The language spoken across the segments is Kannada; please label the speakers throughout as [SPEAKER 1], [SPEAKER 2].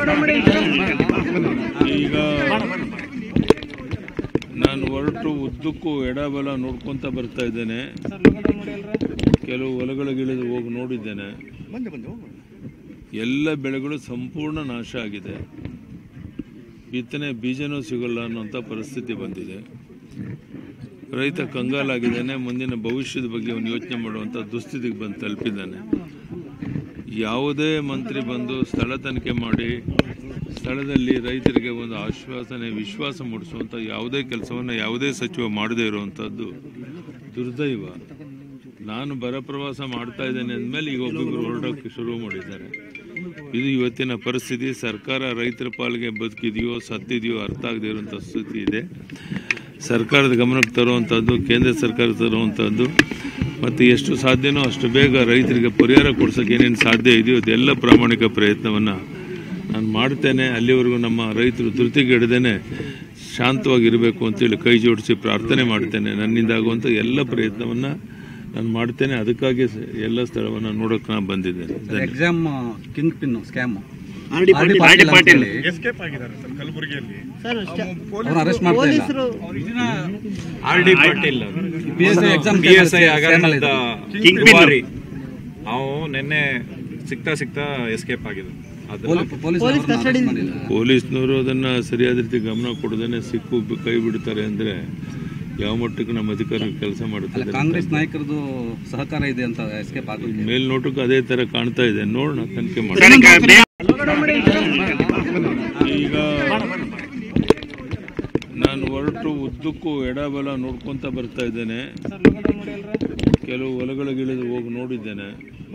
[SPEAKER 1] ಈಗ ನಾನು ಹೊರಟು ಉದ್ದಕ್ಕೂ ಎಡಬಲ ನೋಡ್ಕೊತ ಬರ್ತಾ ಇದ್ದೇನೆ ಕೆಲವು ಹೊಲಗಳಿಗಿಳಿದು ಹೋಗಿ ನೋಡಿದ್ದೇನೆ ಎಲ್ಲ ಬೆಳೆಗಳು ಸಂಪೂರ್ಣ ನಾಶ ಆಗಿದೆ ಬಿತ್ತನೆ ಬೀಜನೂ ಸಿಗಲ್ಲ ಅನ್ನೋಂಥ ಪರಿಸ್ಥಿತಿ ಬಂದಿದೆ ರೈತ ಕಂಗಾಲಾಗಿದ್ದಾನೆ ಮುಂದಿನ ಭವಿಷ್ಯದ ಬಗ್ಗೆ ಅವನು ಯೋಚನೆ ಮಾಡುವಂಥ ದುಸ್ಥಿತಿಗೆ ಬಂದು ತಲುಪಿದ್ದಾನೆ ಯಾವುದೇ ಮಂತ್ರಿ ಬಂದು ಸ್ಥಳ ತನಿಖೆ ಮಾಡಿ ಸ್ಥಳದಲ್ಲಿ ರೈತರಿಗೆ ಒಂದು ಆಶ್ವಾಸನೆ ವಿಶ್ವಾಸ ಮೂಡಿಸುವಂಥ ಯಾವುದೇ ಕೆಲಸವನ್ನು ಯಾವುದೇ ಸಚಿವ ಮಾಡದೇ ಇರುವಂಥದ್ದು ದುರ್ದೈವ ನಾನು ಬರ ಪ್ರವಾಸ ಮಾಡ್ತಾ ಇದ್ದೇನೆ ಅಂದಮೇಲೆ ಈಗ ಒಬ್ಬೊಬ್ಬರು ಹೊರಡೋಕ್ಕೆ ಶುರು ಮಾಡಿದ್ದಾರೆ ಇದು ಇವತ್ತಿನ ಪರಿಸ್ಥಿತಿ ಸರ್ಕಾರ ರೈತರ ಪಾಲಿಗೆ ಬದುಕಿದೆಯೋ ಸತ್ತಿದೆಯೋ ಅರ್ಥ ಆಗದೇ ಇರುವಂಥ ಸ್ಥಿತಿ ಇದೆ ಸರ್ಕಾರದ ಗಮನಕ್ಕೆ ತರುವಂಥದ್ದು ಕೇಂದ್ರ ಸರ್ಕಾರ ತರುವಂಥದ್ದು ಮತ್ತು ಎಷ್ಟು ಸಾಧ್ಯನೋ ಅಷ್ಟು ಬೇಗ ರೈತರಿಗೆ ಪರಿಹಾರ ಕೊಡ್ಸೋಕೆ ಏನೇನು ಸಾಧ್ಯ ಇದೆಯೋ ಅದೆಲ್ಲ ಪ್ರಾಮಾಣಿಕ ಪ್ರಯತ್ನವನ್ನು ನಾನು ಮಾಡ್ತೇನೆ ಅಲ್ಲಿವರೆಗೂ ನಮ್ಮ ರೈತರು ಧೃತಿಗೆಡದೇನೆ ಶಾಂತವಾಗಿರಬೇಕು ಅಂತೇಳಿ ಕೈ ಜೋಡಿಸಿ ಪ್ರಾರ್ಥನೆ ಮಾಡ್ತೇನೆ ನನ್ನಿಂದ ಆಗುವಂಥ ಎಲ್ಲ ಪ್ರಯತ್ನವನ್ನು ನಾನು ಮಾಡ್ತೇನೆ ಅದಕ್ಕಾಗಿ ಸ- ಎಲ್ಲ ಸ್ಥಳವನ್ನು ನೋಡೋಕೆ ನಾನು ಬಂದಿದ್ದೇನೆ ಧನ್ಯವಾದ.
[SPEAKER 2] Exam king pin scam
[SPEAKER 3] R D Patil
[SPEAKER 4] escape ಆಗಿದ್ದಾರೆ ಸರ್ ಕಲಬುರಗಿಯಲ್ಲಿ
[SPEAKER 2] ಅವ್ರನ್ನ ಅರೆಸ್ಟ್ ಮಾಡ್ತಾ ಇಲ್ಲ
[SPEAKER 5] R D Patil
[SPEAKER 2] P S I exam
[SPEAKER 5] P S I ಹಗರಣದ
[SPEAKER 3] King pin.
[SPEAKER 5] ದುಬಾರಿ ಅವು ನಿನ್ನೆ ಸಿಗ್ತಾ ಸಿಗ್ತಾ ಎಸ್ಕೇಪ್ ಆಗಿದೆ ಅದು
[SPEAKER 2] ಪೊಲೀಸ್ ಅರೆಸ್ಟ್ ಮಾಡಿಲ್ಲ
[SPEAKER 1] ಪೊಲೀಸ್ನವರು ಅದನ್ನು ಸರಿಯಾದ ರೀತಿ ಗಮನ ಕೊಡದೇನೆ ಸಿಕ್ಕು ಬಿ- ಕೈ ಬಿಡ್ತಾರೆ ಅಂದರೆ ಯಾವ ಮಟ್ಟಕ್ಕೆ ನಮ್ಮ ಅಧಿಕಾರಿಗಳು ಕೆಲಸ
[SPEAKER 2] ಅಲ್ಲ
[SPEAKER 1] ಮಾಡ್ತಾರೆ
[SPEAKER 2] ಕಾಂಗ್ರೆಸ್ ನಾಯಕರದು ಸಹಕಾರ ಇದೆ ಅಂತ ಎಸ್ಕೇಪ್ ಆಗುತ್ತೆ
[SPEAKER 1] ಮೇಲ್ನೋಟಕ್ಕೆ ಅದೇ ಥರ ಕಾಣ್ತಾ ಇದೆ ನೋಡೋಣ ತನಿಖೆ ಮಾಡಿ
[SPEAKER 3] ಸರ್, ಈಗ ಬೇ-
[SPEAKER 1] ಈಗ ನಾನು ಹೊರಟು ಉದ್ದಕ್ಕೂ ಎಡಬಲ ನೋಡ್ಕೊತ ಬರ್ತಾ ಇದ್ದೇನೆ ಕೆಲವು ಹೊಲಗಳಿಗಿಳಿದು ಹೋಗಿ ನೋಡಿದ್ದೇನೆ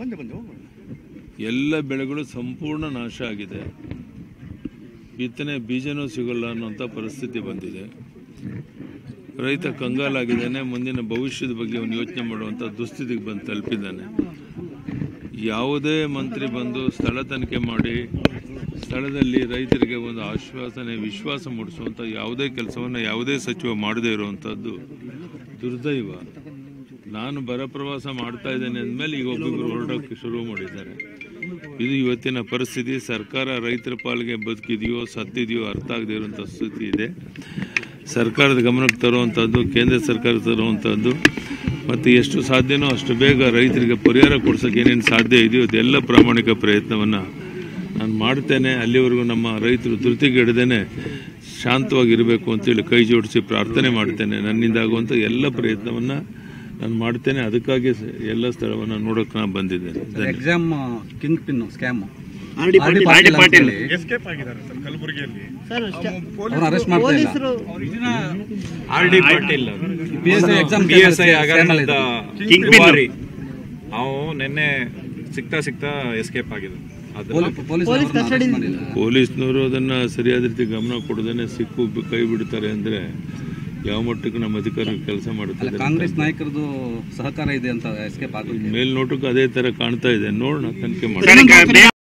[SPEAKER 1] ಎಲ್ಲ ಬೆಳೆಗಳು ಸಂಪೂರ್ಣ ನಾಶ ಆಗಿದೆ ಬಿತ್ತನೆ ಬೀಜನೂ ಸಿಗಲ್ಲ ಅನ್ನೋಂಥ ಪರಿಸ್ಥಿತಿ ಬಂದಿದೆ ರೈತ ಕಂಗಾಲಾಗಿದ್ದಾನೆ ಮುಂದಿನ ಭವಿಷ್ಯದ ಬಗ್ಗೆ ಅವನು ಯೋಚನೆ ಮಾಡುವಂಥ ದುಸ್ಥಿತಿಗೆ ಬಂದು ತಲುಪಿದ್ದಾನೆ ಯಾವುದೇ ಮಂತ್ರಿ ಬಂದು ಸ್ಥಳ ತನಿಖೆ ಮಾಡಿ ಸ್ಥಳದಲ್ಲಿ ರೈತರಿಗೆ ಒಂದು ಆಶ್ವಾಸನೆ ವಿಶ್ವಾಸ ಮೂಡಿಸುವಂಥ ಯಾವುದೇ ಕೆಲಸವನ್ನು ಯಾವುದೇ ಸಚಿವ ಮಾಡದೇ ಇರುವಂಥದ್ದು ದುರ್ದೈವ ನಾನು ಬರ ಪ್ರವಾಸ ಮಾಡ್ತಾ ಇದ್ದೇನೆ ಅಂದಮೇಲೆ ಈಗ ಒಬ್ಬೊಬ್ಬರು ಹೊರಡೋಕ್ಕೆ ಶುರು ಮಾಡಿದ್ದಾರೆ ಇದು ಇವತ್ತಿನ ಪರಿಸ್ಥಿತಿ ಸರ್ಕಾರ ರೈತರ ಪಾಲಿಗೆ ಬದುಕಿದೆಯೋ ಸತ್ತಿದೆಯೋ ಅರ್ಥ ಆಗದೇ ಇರುವಂಥ ಸ್ಥಿತಿ ಇದೆ ಸರ್ಕಾರದ ಗಮನಕ್ಕೆ ತರುವಂಥದ್ದು ಕೇಂದ್ರ ಸರ್ಕಾರ ತರುವಂಥದ್ದು ಮತ್ತು ಎಷ್ಟು ಸಾಧ್ಯನೋ ಅಷ್ಟು ಬೇಗ ರೈತರಿಗೆ ಪರಿಹಾರ ಕೊಡ್ಸೋಕೆ ಏನೇನು ಸಾಧ್ಯ ಇದೆಯೋ ಅದೆಲ್ಲ ಪ್ರಾಮಾಣಿಕ ಪ್ರಯತ್ನವನ್ನು ನಾನು ಮಾಡ್ತೇನೆ ಅಲ್ಲಿವರೆಗೂ ನಮ್ಮ ರೈತರು ಧೃತಿಗೆಡದೇನೆ ಶಾಂತವಾಗಿರಬೇಕು ಅಂತೇಳಿ ಕೈ ಜೋಡಿಸಿ ಪ್ರಾರ್ಥನೆ ಮಾಡ್ತೇನೆ ನನ್ನಿಂದ ಆಗುವಂಥ ಎಲ್ಲ ಪ್ರಯತ್ನವನ್ನು ನಾನು ಮಾಡ್ತೇನೆ ಅದಕ್ಕಾಗಿ ಸ- ಎಲ್ಲ ಸ್ಥಳವನ್ನು ನೋಡೋಕೆ ನಾನು ಬಂದಿದ್ದೇನೆ ಧನ್ಯವಾದ.
[SPEAKER 2] Exam king pin scam
[SPEAKER 3] R D Patil R D Patil
[SPEAKER 4] escape ಆಗಿದ್ದಾರೆ ಸರ್ ಕಲಬುರಗಿಯಲ್ಲಿ
[SPEAKER 2] ಅವ್ರನ್ನ ಅರೆಸ್ಟ್ ಮಾಡ್ತಾ ಇಲ್ಲ
[SPEAKER 5] R D Patil
[SPEAKER 2] P S I exam
[SPEAKER 5] P S I ಹಗರಣದ
[SPEAKER 3] King pin.
[SPEAKER 5] ದುಬಾರಿ ಅವು ನಿನ್ನೆ ಸಿಗ್ತಾ ಸಿಗ್ತಾ ಎಸ್ಕೇಪ್ ಆಗಿದೆ ಅದು
[SPEAKER 2] ಪೊಲೀಸ್ ಅರೆಸ್ಟ್ ಮಾಡಿಲ್ಲ
[SPEAKER 1] ಪೊಲೀಸ್ನವರು ಅದನ್ನು ಸರಿಯಾದ ರೀತಿ ಗಮನ ಕೊಡದೇನೆ ಸಿಕ್ಕು ಬಿ- ಕೈ ಬಿಡ್ತಾರೆ ಅಂದರೆ ಯಾವ ಮಟ್ಟಕ್ಕೆ ನಮ್ಮ ಅಧಿಕಾರಿಗಳು ಕೆಲಸ
[SPEAKER 2] ಅಲ್ಲ
[SPEAKER 1] ಮಾಡ್ತಾರೆ
[SPEAKER 2] ಕಾಂಗ್ರೆಸ್ ನಾಯಕರದು ಸಹಕಾರ ಇದೆ ಅಂತ ಎಸ್ಕೇಪ್ ಆಗುತ್ತೆ
[SPEAKER 1] ಮೇಲ್ನೋಟಕ್ಕೆ ಅದೇ ಥರ ಕಾಣ್ತಾ ಇದೆ ನೋಡೋಣ ತನಿಖೆ ಮಾಡಿ
[SPEAKER 3] ಸರ್, ಈಗ ಬೇ-